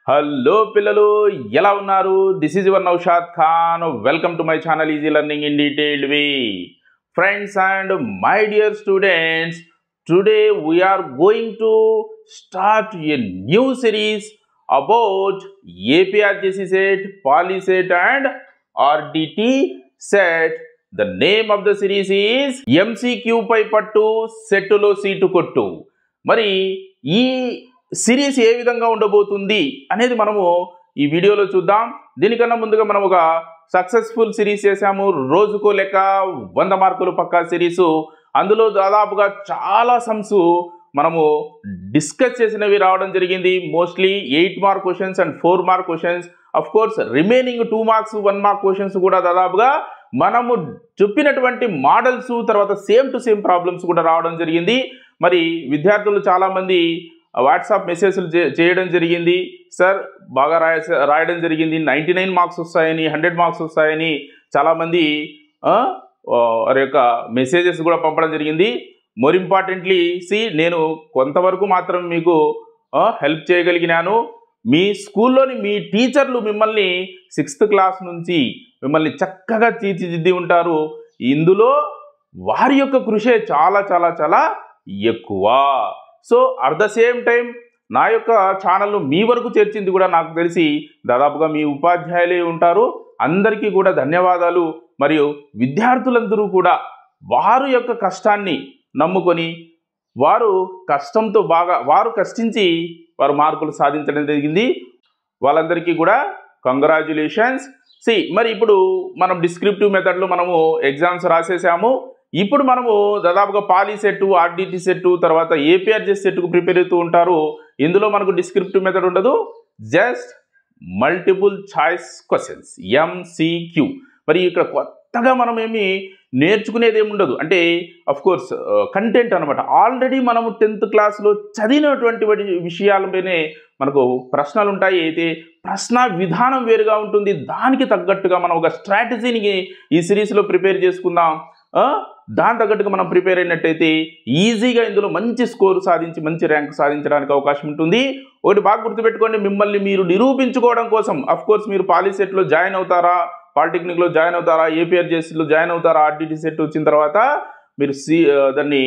hello పిల్లలు ఎలా ఉన్నారు this is your Naushad Khan welcome to my channel easy learning in detailed way friends and my dear students today we are going to start a new series about APRJC set POLYCET and RDT set the name of the series is MCQ పై పట్టు సెట్టులో seat కొట్టు మరి ఈ series ఏ విధంగా ఉండబోతుంది అనేది మనము ఈ వీడియోలో చూద్దాం దీనికన్నా ముందుగా మనం ఒక సక్సెస్ఫుల్ సిరీస్ చేశాము రోజుకో లెక్క వంద మార్కులు పక్కా సిరీసు అందులో దాదాపుగా చాలా సమ్స్ మనము డిస్కస్ చేసినవి రావడం జరిగింది mostly eight mark questions and four mark questions of course remaining two marks one mark questions కూడా దాదాపుగా మనము చెప్పినటువంటి మోడల్స్ తర్వాత సేమ్ టు సేమ్ ప్రాబ్లమ్స్ కూడా రావడం జరిగింది మరి విద్యార్థులు చాలామంది వాట్సాప్ మెసేజ్లు చేయడం జరిగింది సార్ బాగా రాయ రాయడం జరిగింది నైంటీ నైన్ మార్క్స్ వస్తాయని హండ్రెడ్ మార్క్స్ వస్తాయని చాలామంది వారి యొక్క మెసేజెస్ కూడా పంపడం జరిగింది మోర్ ఇంపార్టెంట్లీ సి నేను కొంతవరకు మాత్రం మీకు హెల్ప్ చేయగలిగినాను మీ స్కూల్లోని మీ టీచర్లు మిమ్మల్ని సిక్స్త్ క్లాస్ నుంచి మిమ్మల్ని చక్కగా తీర్చిదిద్ది ఉంటారు ఇందులో వారి యొక్క కృషే చాలా చాలా చాలా ఎక్కువ so at the same time నా యొక్క ఛానల్ను మీ వరకు చేర్చింది కూడా నాకు తెలిసి దాదాపుగా మీ ఉపాధ్యాయులే ఉంటారు అందరికీ కూడా ధన్యవాదాలు మరియు విద్యార్థులందరూ కూడా వారు యొక్క కష్టాన్ని నమ్ముకొని వారు కష్టంతో బాగా వారు కష్టించి వారు మార్కులు సాధించడం జరిగింది వాళ్ళందరికీ కూడా కంగ్రాచులేషన్స్ సి మరి ఇప్పుడు మనం డిస్క్రిప్టివ్ మెథడ్లో మనము ఎగ్జామ్స్ రాసేసాము ఇప్పుడు మనము దాదాపుగా పాలీ సెట్ ఆర్డిటి సెట్ తర్వాత ఏపీఆర్జెస్ సెట్కు ప్రిపేర్ అవుతూ ఉంటారు ఇందులో మనకు డిస్క్రిప్టివ్ మెథడ్ ఉండదు just multiple choice questions MCQ మరి ఇక్కడ కొత్తగా మనం ఏమి నేర్చుకునేది ఏమి ఉండదు అంటే అఫ్ కోర్స్ కంటెంట్ అనమాట ఆల్రెడీ మనము టెన్త్ క్లాస్లో చదివినటువంటి విషయాలపైనే మనకు ప్రశ్నలు ఉంటాయి అయితే ప్రశ్న విధానం వేరుగా ఉంటుంది దానికి తగ్గట్టుగా మనం ఒక స్ట్రాటజీని ఈ సిరీస్లో ప్రిపేర్ చేసుకుందాం దాని తగ్గట్టుగా మనం ప్రిపేర్ అయినట్టయితే ఈజీగా ఇందులో మంచి స్కోర్ సాధించి మంచి ర్యాంక్ సాధించడానికి అవకాశం ఉంటుంది ఒకటి బాగా గుర్తుపెట్టుకోండి మిమ్మల్ని మీరు నిరూపించుకోవడం కోసం అఫ్ కోర్స్ మీరు పాలిసెట్లో జాయిన్ అవుతారా పాలిటెక్నిక్లో జాయిన్ అవుతారా ఏపీఆర్జేసీలో జాయిన్ అవుతారా ఆర్డిటి సెట్ వచ్చిన తర్వాత మీరు సీ దాన్ని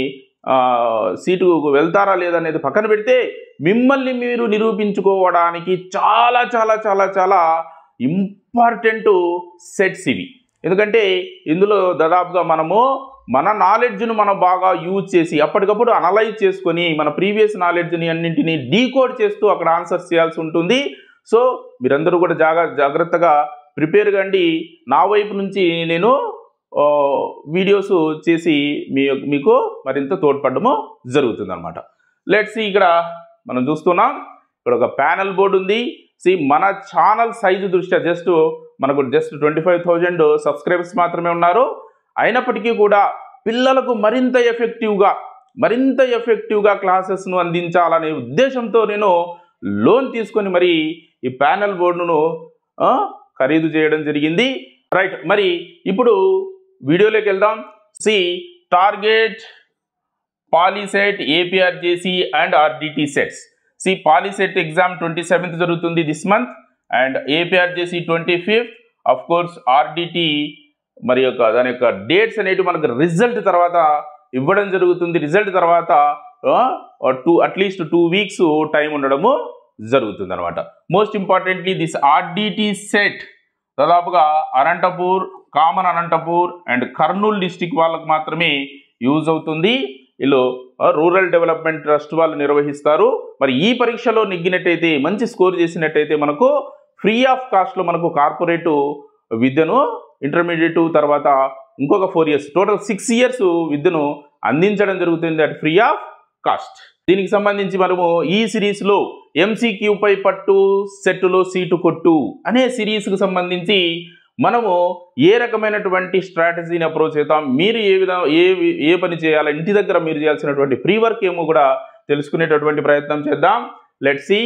సీటుకు వెళ్తారా లేదా అనేది పక్కన పెడితే మిమ్మల్ని మీరు నిరూపించుకోవడానికి చాలా చాలా చాలా చాలా ఇంపార్టెంట్ సెట్స్ ఇవి ఎందుకంటే ఇందులో దాదాపుగా మనము మన నాలెడ్జ్ను మనం బాగా యూజ్ చేసి అప్పటికప్పుడు అనలైజ్ చేసుకొని మన ప్రీవియస్ నాలెడ్జ్ని అన్నింటినీ డీకోడ్ చేస్తూ అక్కడ ఆన్సర్స్ చేయాల్సి ఉంటుంది సో మీరందరూ కూడా జాగా జాగ్రత్తగా ప్రిపేర్ కండి నా వైపు నుంచి నేను వీడియోస్ చేసి మీ మీకు మరింత తోడ్పడము జరుగుతుంది అనమాట లెట్స్ ఇక్కడ మనం చూస్తున్నాం ఇక్కడ ఒక ప్యానల్ బోర్డు ఉంది సి మన ఛానల్ సైజు దృష్ట్యా జస్ట్ మనకు just twenty five thousand subscribers మాత్రమే ఉన్నారు అయినప్పటికీ కూడా పిల్లలకు మరింత ఎఫెక్టివ్గా మరింత ఎఫెక్టివ్గా క్లాసెస్ను అందించాలనే ఉద్దేశంతో నేను లోన్ తీసుకొని మరి ఈ ప్యానల్ బోర్డును ఖరీదు చేయడం జరిగింది రైట్ మరి ఇప్పుడు వీడియోలోకి వెళ్దాం see target POLYCET APRJC and RDT sets see POLYCET exam twenty seventh జరుగుతుంది this month and APRJC twenty fifth of course RDT మరి యొక్క దాని యొక్క డేట్స్ అనేవి మనకు రిజల్ట్ తర్వాత ఇవ్వడం జరుగుతుంది రిజల్ట్ తర్వాత two at least two weeks time ఉండడము జరుగుతుంది అనమాట most importantly this RDT set దాదాపుగా Anantapur common Anantapur and Kurnool district వాళ్ళకు మాత్రమే యూజ్ అవుతుంది వీళ్ళు రూరల్ డెవలప్మెంట్ ట్రస్ట్ వాళ్ళు నిర్వహిస్తారు మరి ఈ పరీక్షలో నెగ్గినట్టయితే మంచి స్కోర్ చేసినట్టయితే మనకు ఫ్రీ ఆఫ్ కాస్ట్లో మనకు కార్పొరేటు విద్యను ఇంటర్మీడియట్ తర్వాత ఇంకొక four years total six years విద్యను అందించడం జరుగుతుంది అట్ ఫ్రీ ఆఫ్ కాస్ట్ దీనికి సంబంధించి మనము ఈ సిరీస్లో ఎంసీక్యూపై పట్టు సెట్టులో సీటు కొట్టు అనే సిరీస్కి సంబంధించి మనము ఏ రకమైనటువంటి స్ట్రాటజీని అప్రోచ్ అవుతాం మీరు ఏ విధంగా ఏ ఏ పని చేయాలి ఇంటి దగ్గర మీరు చేయాల్సినటువంటి ఫ్రీ వర్క్ ఏమో కూడా తెలుసుకునేటటువంటి ప్రయత్నం చేద్దాం లెట్ సి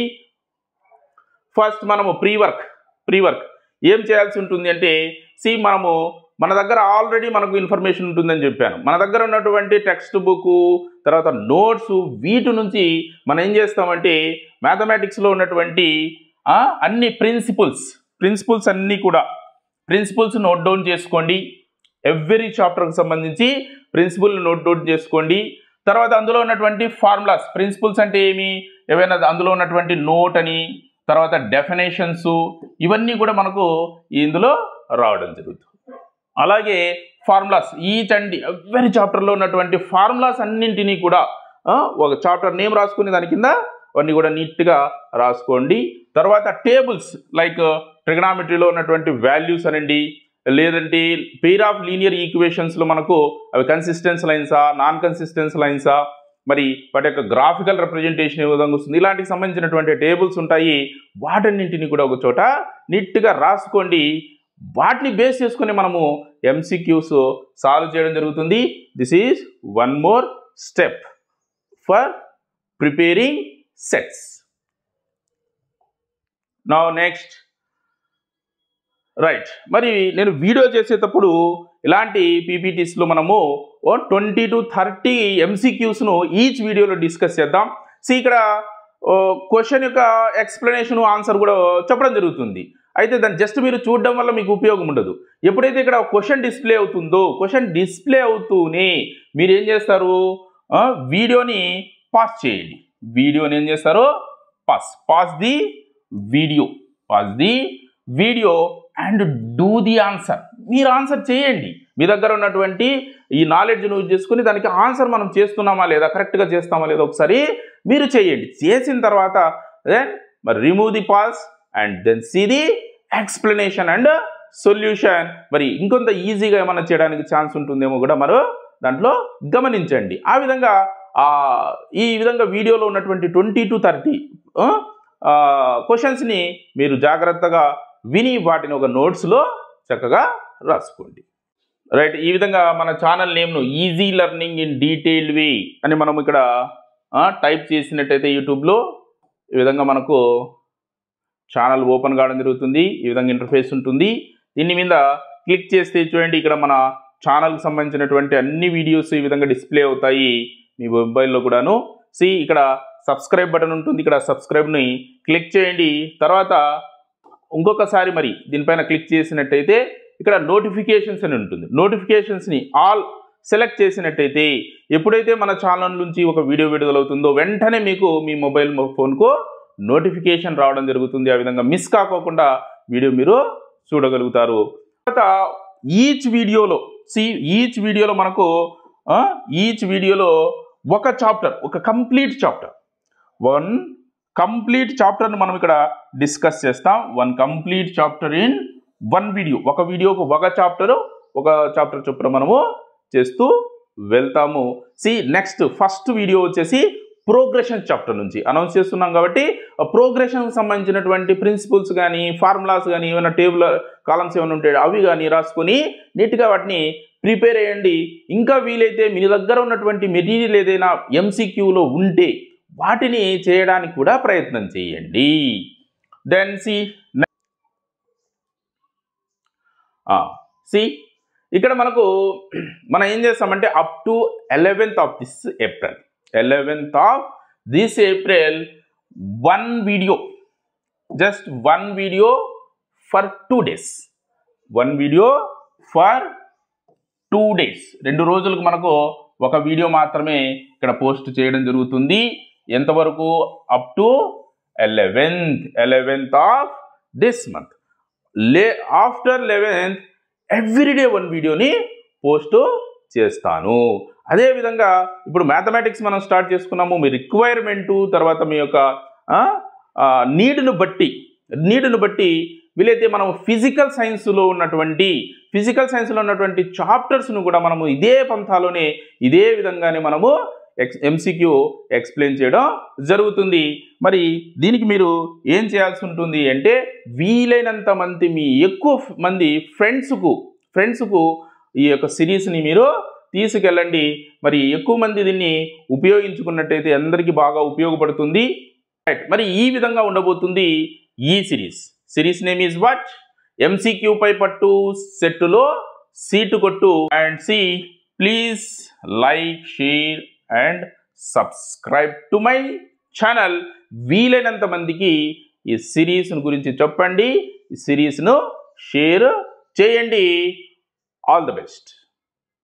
ఫస్ట్ మనము ప్రీ వర్క్ ప్రీ వర్క్ ఏం చేయాల్సి ఉంటుంది అంటే సి మనము మన దగ్గర ఆల్రెడీ మనకు ఇన్ఫర్మేషన్ ఉంటుందని చెప్పాను మన దగ్గర ఉన్నటువంటి టెక్స్ట్ బుక్ తర్వాత నోట్స్ వీటి నుంచి మనం ఏం చేస్తామంటే మ్యాథమెటిక్స్లో ఉన్నటువంటి ఆ, అన్ని ప్రిన్సిపల్స్ ప్రిన్సిపల్స్ అన్నీ కూడా ప్రిన్సిపల్స్ నోట్ డౌన్ చేసుకోండి ఎవ్రీ చాప్టర్కి సంబంధించి ప్రిన్సిపల్ నోట్ డౌన్ చేసుకోండి తర్వాత అందులో ఉన్నటువంటి ఫార్ములాస్ ప్రిన్సిపల్స్ అంటే ఏమి ఏవైనా అందులో ఉన్నటువంటి నోట్ అని తర్వాత డెఫినేషన్స్ ఇవన్నీ కూడా మనకు ఇందులో రావడం జరుగుతుంది అలాగే ఫార్ములాస్ ఈచ్ అండ్ ఎవరి చాప్టర్లో ఉన్నటువంటి ఫార్ములాస్ అన్నింటినీ కూడా ఆ, ఒక చాప్టర్ నేమ్ రాసుకుని దాని కింద అవన్నీ కూడా నీట్గా రాసుకోండి తర్వాత టేబుల్స్ లైక్ ట్రిగనామెట్రీలో ఉన్నటువంటి వాల్యూస్ అనండి లేదంటే పెయిర్ ఆఫ్ లీనియర్ ఈక్వేషన్స్లో మనకు అవి కన్సిస్టెన్స్ లైన్సా నాన్ కన్సిస్టెన్స్ లైన్సా మరి వాటి యొక్క గ్రాఫికల్ రిప్రజెంటేషన్ ఏ విధంగా వస్తుంది ఇలాంటికి సంబంధించినటువంటి టేబుల్స్ ఉంటాయి వాటన్నింటినీ కూడా ఒక చోట నీట్గా రాసుకోండి వాటిని బేస్ చేసుకొని మనము ఎంసీక్యూస్ సాల్వ్ చేయడం జరుగుతుంది this is one more step for preparing sets నా నెక్స్ట్ రైట్ మరి నేను వీడియో చేసేటప్పుడు ఇలాంటి పీపీటీస్లో మనము ఓ ట్వంటీ టు థర్టీ ఎంసీక్యూస్ను ఈచ్ వీడియోలో డిస్కస్ చేద్దాం సో ఇక్కడ క్వశ్చన్ యొక్క ఎక్స్ప్లెనేషన్ ఆన్సర్ కూడా చెప్పడం జరుగుతుంది అయితే దాన్ని జస్ట్ మీరు చూడడం వల్ల మీకు ఉపయోగం ఉండదు ఎప్పుడైతే ఇక్కడ క్వశ్చన్ డిస్ప్లే అవుతుందో క్వశ్చన్ డిస్ప్లే అవుతూనే మీరు ఏం చేస్తారు ఆ, వీడియోని పాస్ చేయండి వీడియోని ఏం చేస్తారు pause pause the video pause the video and do the answer మీరు ఆన్సర్ చేయండి మీ దగ్గర ఉన్నటువంటి ఈ నాలెడ్జ్ను యూజ్ చేసుకుని దానికి ఆన్సర్ మనం చేస్తున్నామా లేదా కరెక్ట్గా చేస్తామా లేదా ఒకసారి మీరు చేయండి చేసిన తర్వాత దెన్ మరి remove the pause and then see the explanation and solution మరి ఇంకొంత ఈజీగా ఏమైనా చేయడానికి ఛాన్స్ ఉంటుందేమో కూడా మరో దాంట్లో గమనించండి ఆ విధంగా ఆ, ఈ విధంగా వీడియోలో ఉన్నటువంటి ట్వంటీ టు థర్టీ క్వశ్చన్స్ని మీరు జాగ్రత్తగా విని వాటిని ఒక నోట్స్లో చక్కగా రాసుకోండి రైట్ ఈ విధంగా మన ఛానల్ నేమ్ను easy learning in detailed way అని మనం ఇక్కడ టైప్ చేసినట్టయితే యూట్యూబ్లో ఈ విధంగా మనకు ఛానల్ ఓపెన్ కావడం జరుగుతుంది ఈ విధంగా ఇంటర్ఫేస్ ఉంటుంది దీని మీద క్లిక్ చేస్తే చూడండి ఇక్కడ మన ఛానల్కి సంబంధించినటువంటి అన్ని వీడియోస్ ఈ విధంగా డిస్ప్లే అవుతాయి మీ మొబైల్లో కూడాను సి ఇక్కడ సబ్స్క్రైబ్ బటన్ ఉంటుంది ఇక్కడ సబ్స్క్రైబ్ని క్లిక్ చేయండి తర్వాత ఇంకొకసారి మరి దీనిపైన క్లిక్ చేసినట్టయితే ఇక్కడ నోటిఫికేషన్స్ అని ఉంటుంది నోటిఫికేషన్స్ని ఆల్ సెలెక్ట్ చేసినట్టయితే ఎప్పుడైతే మన ఛానల్ నుంచి ఒక వీడియో విడుదలవుతుందో వెంటనే మీకు మీ మొబైల్ ఫోన్కు నోటిఫికేషన్ రావడం జరుగుతుంది ఆ విధంగా మిస్ కాకోకుండా వీడియో మీరు చూడగలుగుతారు తర్వాత ఈచ్ వీడియోలో సి ఈచ్ వీడియోలో మనకు ఈచ్ వీడియోలో ఒక చాప్టర్ ఒక కంప్లీట్ చాప్టర్ వన్ కంప్లీట్ చాప్టర్ని మనం ఇక్కడ డిస్కస్ చేస్తాం one complete chapter in one video ఒక వీడియోకు ఒక చాప్టర్ ఒక చాప్టర్ చొప్పున మనము చేస్తూ వెళ్తాము సి నెక్స్ట్ ఫస్ట్ వీడియో వచ్చేసి ప్రోగ్రెషన్ చాప్టర్ నుంచి అనౌన్స్ చేస్తున్నాం కాబట్టి ప్రోగ్రెషన్కి సంబంధించినటువంటి ప్రిన్సిపల్స్ కానీ ఫార్ములాస్ కానీ ఏమైనా టేబుల్ కాలమ్స్ ఏమైనా ఉంటే అవి కానీ రాసుకొని నీట్గా వాటిని ప్రిపేర్ అయ్యండి ఇంకా వీలైతే మీ దగ్గర ఉన్నటువంటి మెటీరియల్ ఏదైనా ఎంసీక్యూలో ఉంటే వాటిని చేయడానికి కూడా ప్రయత్నం చేయండి దెన్ సి సి ఇక్కడ మనకు మనం ఏం చేస్తామంటే up to eleventh of this April eleventh of this April one video just one video for two days one video for two days రెండు రోజులకు మనకు ఒక వీడియో మాత్రమే ఇక్కడ పోస్ట్ చేయడం జరుగుతుంది ఎంతవరకు up to eleventh eleventh of this month లే ఆఫ్టర్ లెవెన్త్ ఎవ్రీడే వన్ వీడియోని పోస్ట్ చేస్తాను అదేవిధంగా ఇప్పుడు మ్యాథమెటిక్స్ మనం స్టార్ట్ చేసుకున్నాము మీ రిక్వైర్మెంటు తర్వాత మీ యొక్క నీడ్ను బట్టి నీడ్ను బట్టి వీలైతే మనం ఫిజికల్ సైన్స్లో ఉన్నటువంటి ఫిజికల్ సైన్స్లో ఉన్నటువంటి చాప్టర్స్ను కూడా మనము ఇదే పంథాలోనే ఇదే విధంగానే మనము ఎక్స్ ఎంసీక్యూ ఎక్స్ప్లెయిన్ చేయడం జరుగుతుంది మరి దీనికి మీరు ఏం చేయాల్సి ఉంటుంది అంటే వీలైనంత మంది మీ ఎక్కువ మంది ఫ్రెండ్స్కు ఫ్రెండ్స్కు ఈ యొక్క సిరీస్ని మీరు తీసుకెళ్ళండి మరి ఎక్కువ మంది దీన్ని ఉపయోగించుకున్నట్టయితే అందరికీ బాగా ఉపయోగపడుతుంది రైట్ మరి ఈ విధంగా ఉండబోతుంది ఈ series series name is what MCQ పై పట్టు సెట్టులో సీటు కొట్టు and see please like share and subscribe to my channel వీలైనంత మందికి ఈ సిరీస్ గురించి చెప్పండి ఈ సిరీస్ను షేర్ చేయండి ఆల్ ద బెస్ట్